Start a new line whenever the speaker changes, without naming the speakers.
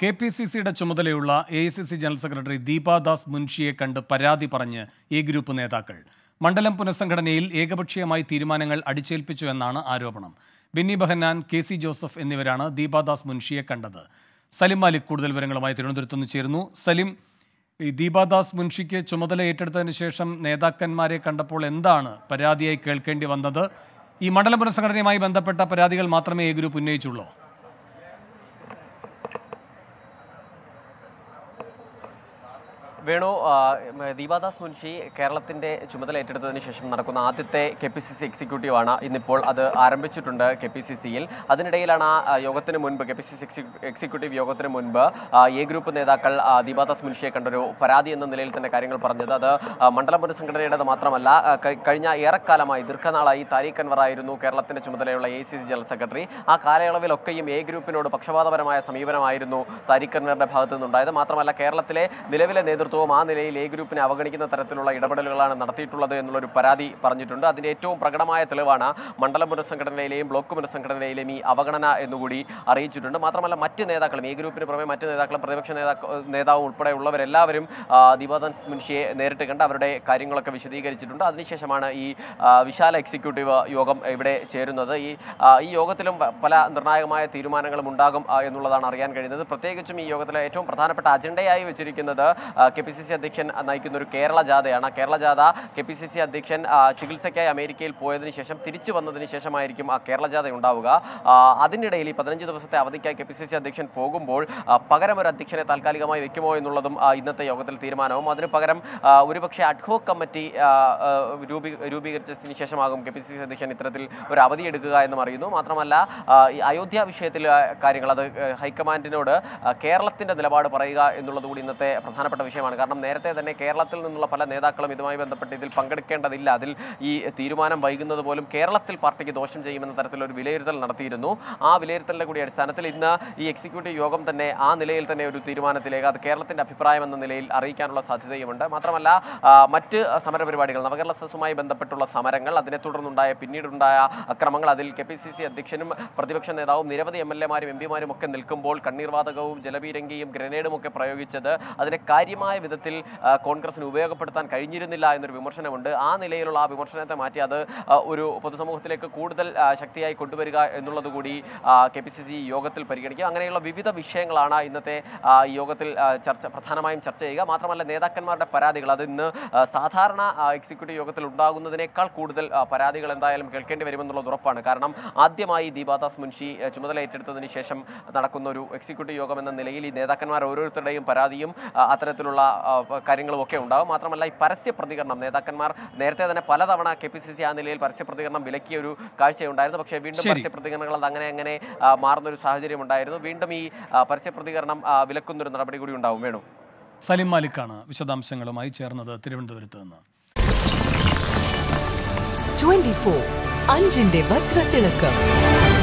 K P C സിയുടെ ചുമതലയുള്ള A I C C general secretary Deepa Das മുൻഷിയെ കണ്ട് പരാതി പറഞ്ഞ് എ ഗ്രൂപ്പ് നേതാക്കൾ മണ്ഡലം പുനഃസംഘടനയിൽ ഏകപക്ഷീയമായി തീരുമാനങ്ങൾ അടിച്ചേൽപ്പിച്ചു എന്നാണ് ആരോപണം ബെന്നി ബെഹന്നാൻ കെ സി ജോസഫ് എന്നിവരാണ് ദീപാദാസ് മുൻഷിയെ കണ്ടത് സലിം മാലിക് കൂടുതൽ വിവരങ്ങളുമായി തിരുവനന്തപുരത്ത് നിന്ന് ചേരുന്നു സലിം ഈ ദീപാദാസ് മുൻഷിക്ക് ചുമതല ഏറ്റെടുത്തതിന് ശേഷം നേതാക്കന്മാരെ കണ്ടപ്പോൾ എന്താണ് പരാതിയായി കേൾക്കേണ്ടി വന്നത് ഈ മണ്ഡലം പുനഃസംഘടനയുമായി ബന്ധപ്പെട്ട പരാതികൾ മാത്രമേ എ ഗ്രൂപ്പ് ഉന്നയിച്ചുള്ളൂ
വേണു ആ, ഉം, ദീപാദാസ് മുൻഷി കേരളത്തിന്റെ ചുമതല ഏറ്റെടുത്തതിന് ശേഷം നടക്കുന്ന ആദ്യത്തെ K P C C executive ആണ് ഇന്നിപ്പോൾ അത് ആരംഭിച്ചിട്ടുണ്ട് കെ പി സി സിയിൽ അതിനിടയിലാണ് ആ യോഗത്തിന് മുൻപ് K P C C executive യോഗത്തിന് മുൻപ് ആ, എ ഗ്രൂപ്പ് നേതാക്കൾ ആ, ദീപാദാസ് മുൻഷിയെ കണ്ടൊരു പരാതി എന്ന നിലയിൽ തന്നെ കാര്യങ്ങൾ പറഞ്ഞത് അത് ആ, മണ്ഡലം പുനഃസംഘടനയുടേത് മാത്രമല്ല ആ, ക- കഴിഞ്ഞ ഏറെക്കാലമായി ദീർഘനാളായി താരിഖ് അൻവർ ആയിരുന്നു കേരളത്തിന്റെ ചുമതലയുള്ള A C C general secretary ആ കാലയളവിലൊക്കെയും എ ഗ്രൂപ്പിനോട് പക്ഷപാതപരമായ സമീപനമായിരുന്നു താരിഖ് അൻവറിന്റെ ഭാഗത്തു നിന്നുണ്ടായത് മാത്രമല്ല കേരളത്തിലെ നിലവിലെ നേതൃത്വവും ആ നിലയിൽ എ ഗ്രൂപ്പിനെ അവഗണിക്കുന്ന തരത്തിലുള്ള ഇടപെടലുകളാണ് നടത്തിയിട്ടുള്ളത് എന്നുള്ളൊരു പരാതി പറഞ്ഞിട്ടുണ്ട് അതിന്റെ ഏറ്റവും പ്രകടമായ തെളിവാണ് മണ്ഡലം പുനഃസംഘടനയിലെയും ബ്ലോക്ക് പുനഃസംഘടനയിലെയും ഈ അവഗണന എന്നുകൂടി അറിയിച്ചിട്ടുണ്ട് മാത്രമല്ല മറ്റ് നേതാക്കളും എ ഗ്രൂപ്പിന് പുറമെ മറ്റ് നേതാക്കളും പ്രതിപക്ഷ നേതാക്ക നേതാവും ഉൾപ്പെടെയുള്ളവരെല്ലാവരും ആ, ദീപാദാസ് മുൻഷിയെ നേരിട്ട് കണ്ട് അവരുടെ കാര്യങ്ങളൊക്കെ വിശദീകരിച്ചിട്ടുണ്ട് അതിനുശേഷമാണ് ഈ ആ, വിശാല എക്സിക്യൂട്ടീവ് യോഗം ഇവിടെ ചേരുന്നത് ഈ ആ, ഈ യോഗത്തിലും പ- പല നിർണായകമായ തീരുമാനങ്ങളും ഉണ്ടാകും ആ, എന്നുള്ളതാണ് അറിയാൻ കഴിയുന്നത് പ്രത്യേകിച്ചും ഈ യോഗത്തിലെ ഏറ്റവും പ്രധാനപ്പെട്ട അജണ്ടയായി വെച്ചിരിക്കുന്നത് കെ പി സി സി അധ്യക്ഷൻ നയിക്കുന്ന ഒരു കേരള ജാഥയാണ് കേരള ജാഥ കെ പി സി സി അധ്യക്ഷൻ ആ, ചികിത്സയ്ക്കായി അമേരിക്കയിൽ പോയതിനു ശേഷം തിരിച്ചു വന്നതിന് ശേഷമായിരിക്കും ആ കേരള ജാഥ ഉണ്ടാവുക ആ, അതിനിടയിൽ ഈ പതിനഞ്ച് ദിവസത്തെ അവധിക്കായി കെ പി സി സി അധ്യക്ഷൻ പോകുമ്പോൾ ആ, പകരം ഒരു അധ്യക്ഷനെ താൽക്കാലികമായി വെക്കുമോ എന്നുള്ളതും ആ, ഇന്നത്തെ യോഗത്തിൽ തീരുമാനവും അതിന് പകരം ആ, ഒരുപക്ഷെ അഡ്ഹോക് കമ്മിറ്റി ആ, ആ, രൂപീ രൂപീകരിച്ചതിന് ശേഷമാകും കെ പി സി സി അധ്യക്ഷൻ ഇത്തരത്തിൽ ഒരു അവധി എടുക്കുക എന്നും അറിയുന്നു മാത്രമല്ല ആ, ഈ അയോധ്യ വിഷയത്തിൽ ആ, കാര്യങ്ങൾ അത് ആ, ഹൈക്കമാൻഡിനോട് ആ, കേരളത്തിന്റെ നിലപാട് പറയുക എന്നുള്ളത് കൂടി ഇന്നത്തെ പ്രധാനപ്പെട്ട വിഷയമാണ് കാരണം നേരത്തെ തന്നെ കേരളത്തിൽ നിന്നുള്ള പല നേതാക്കളും ഇതുമായി ബന്ധപ്പെട്ട് ഇതിൽ പങ്കെടുക്കേണ്ടതില്ല അതിൽ ഈ തീരുമാനം വൈകുന്നത് പോലും കേരളത്തിൽ പാർട്ടിക്ക് ദോഷം ചെയ്യുമെന്ന തരത്തിലൊരു വിലയിരുത്തൽ നടത്തിയിരുന്നു ആ വിലയിരുത്തലിന്റെ കൂടി അടിസ്ഥാനത്തിൽ ഇന്ന് ഈ എക്സിക്യൂട്ടീവ് യോഗം തന്നെ ആ നിലയിൽ തന്നെ ഒരു തീരുമാനത്തിലേക്ക് അത് കേരളത്തിന്റെ അഭിപ്രായം എന്ന നിലയിൽ അറിയിക്കാനുള്ള സാധ്യതയുമുണ്ട് മാത്രമല്ല ആ, മറ്റ് സമരപരിപാടികൾ നവകേരള സദസ്സുമായി ബന്ധപ്പെട്ടുള്ള സമരങ്ങൾ അതിനെ തുടർന്നുണ്ടായ പിന്നീടുണ്ടായ അക്രമങ്ങൾ അതിൽ കെ പി സി സി അധ്യക്ഷനും പ്രതിപക്ഷ നേതാവും നിരവധി എം എൽ എമാരും എം പിമാരും ഒക്കെ നിൽക്കുമ്പോൾ കണ്ണീർവാതകവും ജലപീരങ്കിയും ഗ്രനേഡും ഒക്കെ പ്രയോഗിച്ചത് അതിനെ കാര്യമായ വിധത്തിൽ ആ, കോൺഗ്രസിന് ഉപയോഗപ്പെടുത്താൻ കഴിഞ്ഞിരുന്നില്ല എന്നൊരു വിമർശനമുണ്ട് ആ നിലയിലുള്ള ആ വിമർശനത്തെ മാറ്റി അത് ആ, ഒരു പൊതുസമൂഹത്തിലേക്ക് കൂടുതൽ ആ, ശക്തിയായി കൊണ്ടുവരിക എന്നുള്ളത് കൂടി കെ പി സി സി യോഗത്തിൽ പരിഗണിക്കും അങ്ങനെയുള്ള വിവിധ വിഷയങ്ങളാണ് ഇന്നത്തെ ആ, ഈ യോഗത്തിൽ ആ, ചർച്ച പ്രധാനമായും ചർച്ച ചെയ്യുക മാത്രമല്ല നേതാക്കന്മാരുടെ പരാതികൾ അത് ഇന്ന് ആ, സാധാരണ ആ, എക്സിക്യൂട്ടീവ് യോഗത്തിൽ ഉണ്ടാകുന്നതിനേക്കാൾ കൂടുതൽ ആ, പരാതികൾ എന്തായാലും കേൾക്കേണ്ടി വരുമെന്നുള്ളത് ഉറപ്പാണ് കാരണം ആദ്യമായി ദീപാദാസ് മുൻഷി ആ, ചുമതല ഏറ്റെടുത്തതിന് ശേഷം നടക്കുന്ന ഒരു എക്സിക്യൂട്ടീവ് യോഗം എന്ന നിലയിൽ ഈ നേതാക്കന്മാർ ഓരോരുത്തരുടെയും പരാതിയും ആ, അത്തരത്തിലുള്ള ആ, കാര്യങ്ങളും ഒക്കെ ഉണ്ടാകും മാത്രമല്ല ഈ പരസ്യ പ്രതികരണം നേതാക്കന്മാർ നേരത്തെ തന്നെ പലതവണ കെ പി സി സി ആ നിലയിൽ പരസ്യ പ്രതികരണം വിലക്കിയ ഒരു കാഴ്ചയുണ്ടായിരുന്നു പക്ഷേ വീണ്ടും
ശരി.
പരസ്യ പ്രതികരണങ്ങൾ അത് അങ്ങനെ അങ്ങനെ ആ, മാറുന്നൊരു സാഹചര്യം ഉണ്ടായിരുന്നു വീണ്ടും ഈ ആ, പരസ്യ പ്രതികരണം ആ, വിലക്കുന്നൊരു നടപടി കൂടി ഉണ്ടാവും വേണു
സലിം മാലിക്കാണ് വിശദാംശങ്ങളുമായി ചേർന്നത് തിരുവനന്തപുരത്ത് നിന്ന്
24 അഞ്ചിന്റെ വജ്രത്തിളക്കം